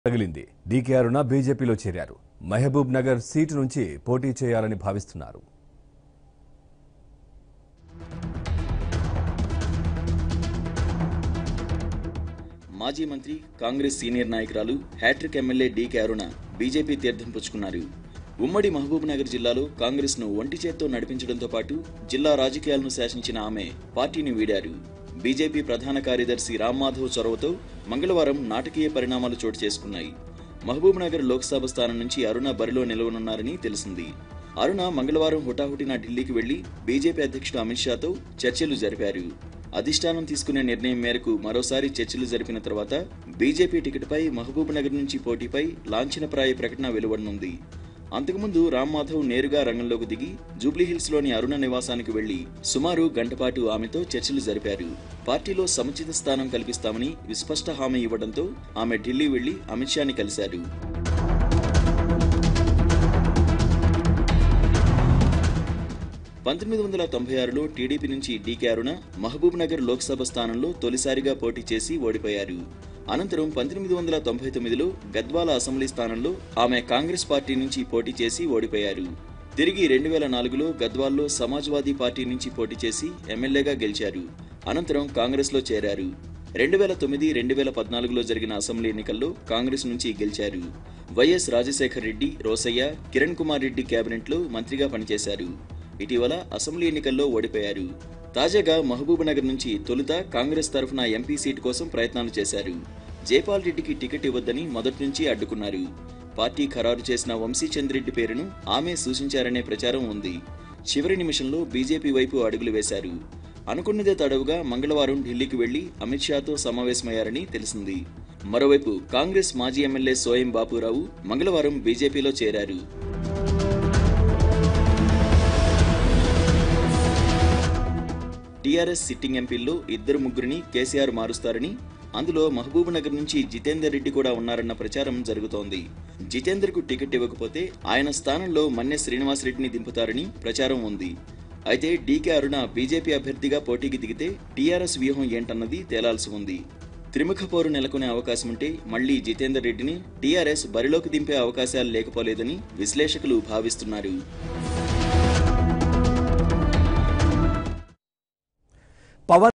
తగిలింది డీకే అరుణ బీజేపీలో చేరారు మహబూబ్ నగర్ సీటు నుంచి పోటీ చేయాలని భావిస్తున్నారు మాజీ మంత్రి కాంగ్రెస్ సీనియర్ నాయకురాలు hat trick MLA D K Aruna BJP తీర్థం పుచ్చుకున్నారు ఉమ్మడి మహబూబ్ నగర్ జిల్లాలో కాంగ్రెస్ ను ఒంటి చేత్తో నడిపించడంతో పాటు జిల్లా రాజకీయాలను శాసించిన ఆమె పార్టీని వీడారు బీజేపీ ప్రధాన కార్యదర్శి రామ్మాధవ్ చొరవతో మంగళవారం నాటకీయ పరిణామాలు చోటు చేసుకున్నాయి మహబూబ్ నగర్ లోక్సభ స్థానం నుంచి అరుణ బరిలో నిలవనున్నారని తెలిసింది అరుణ మంగళవారం హుటాహుటిన ఢిల్లీకి వెళ్లి బీజేపీ అధ్యక్షుడు అమిత్ షాతో చర్చలు జరిపారు అధిష్టానం తీసుకునే నిర్ణయం మేరకు మరోసారి చర్చలు జరిపిన తర్వాత బీజేపీ టికెట్పై మహబూబ్ నగర్ నుంచి పోటీపై లాంఛనప్రాయ ప్రకటన వెలువడనుంది అంతకుముందు రామ్ మాధవ్ నేరుగా రంగంలోకి దిగి జూబ్లీహిల్స్ లోని అరుణ నివాసానికి వెళ్లి సుమారు గంటపాటు ఆమెతో చర్చలు జరిపారు పార్టీలో సముచిత స్థానం కల్పిస్తామని విస్పష్ట హామీ ఇవ్వడంతో ఆమె ఢిల్లీ వెళ్లి అమిత్ షాని కలిశారు పంతొమ్మిది వందల తొంభై ఆరులో టీడీపీ నుంచి డీకే అరుణ మహబూబ్ నగర్ లోక్సభ స్థానంలో తొలిసారిగా పోటీ చేసి ఓడిపోయారు అనంతరం పంతొమ్మిది వందల తొంభై తొమ్మిదిలో గద్వాల అసెంబ్లీ స్థానంలో ఆమె కాంగ్రెస్ పార్టీ నుంచి పోటీ చేసి ఓడిపోయారు తిరిగి రెండు వేల నాలుగులో గద్వాల్లో సమాజ్వాదీ పార్టీ నుంచి పోటీ చేసి ఎమ్మెల్యేగా గెలిచారు అనంతరం కాంగ్రెస్లో చేరారు రెండు వేల తొమ్మిది రెండు వేల పద్నాలుగులో జరిగిన అసెంబ్లీ ఎన్నికల్లో కాంగ్రెస్ నుంచి గెలిచారు వైఎస్ రాజశేఖర్ రెడ్డి రోసయ్య కిరణ్ కుమార్ రెడ్డి కేబినెట్లో మంత్రిగా పనిచేశారు ఇటీవల అసెంబ్లీ ఎన్నికల్లో ఓడిపోయారు తాజాగా మహబూబ్ నగర్ నుంచి తొలుత కాంగ్రెస్ తరఫున ఎంపీ సీటు కోసం ప్రయత్నాలు చేశారు జైపాల్ రెడ్డికి టికెట్ ఇవ్వద్దని మొదటి నుంచి అడ్డుకున్నారు పార్టీ ఖరారు చేసిన వంశీచంద్ రెడ్డి పేరును ఆమె సూచించారనే ప్రచారం ఉంది చివరి నిమిషంలో బీజేపీ వైపు అడుగులు వేశారు అనుకున్నదే తడవుగా మంగళవారం ఢిల్లీకి వెళ్లి అమిత్ షాతో సమావేశమయ్యారని తెలిసింది మరోవైపు కాంగ్రెస్ మాజీ ఎమ్మెల్యే సోయం బాపురావు మంగళవారం బీజేపీలో చేరారు టీఆర్ఎస్ సిట్టింగ్ ఎంపీల్లో ఇద్దరు ముగ్గురిని కేసీఆర్ మారుస్తారని అందులో మహబూబ్ నగర్ నుంచి జితేందర్ రెడ్డి కూడా ఉన్నారన్న ప్రచారం జరుగుతోంది జితేందర్ కు టికెట్ ఇవ్వకపోతే ఆయన స్థానంలో మన్నె శ్రీనివాసరెడ్డిని దింపుతారని ప్రచారం ఉంది అయితే డీకే అరుణ బీజేపీ అభ్యర్థిగా పోటీకి దిగితే టీఆర్ఎస్ వ్యూహం ఏంటన్నది తేలాల్సి ఉంది త్రిముఖ పోరు నెలకొనే అవకాశం ఉంటే మళ్లీ జితేందర్ రెడ్డిని టీఆర్ఎస్ బరిలోకి దింపే అవకాశాలు లేకపోలేదని విశ్లేషకులు భావిస్తున్నారు పవన్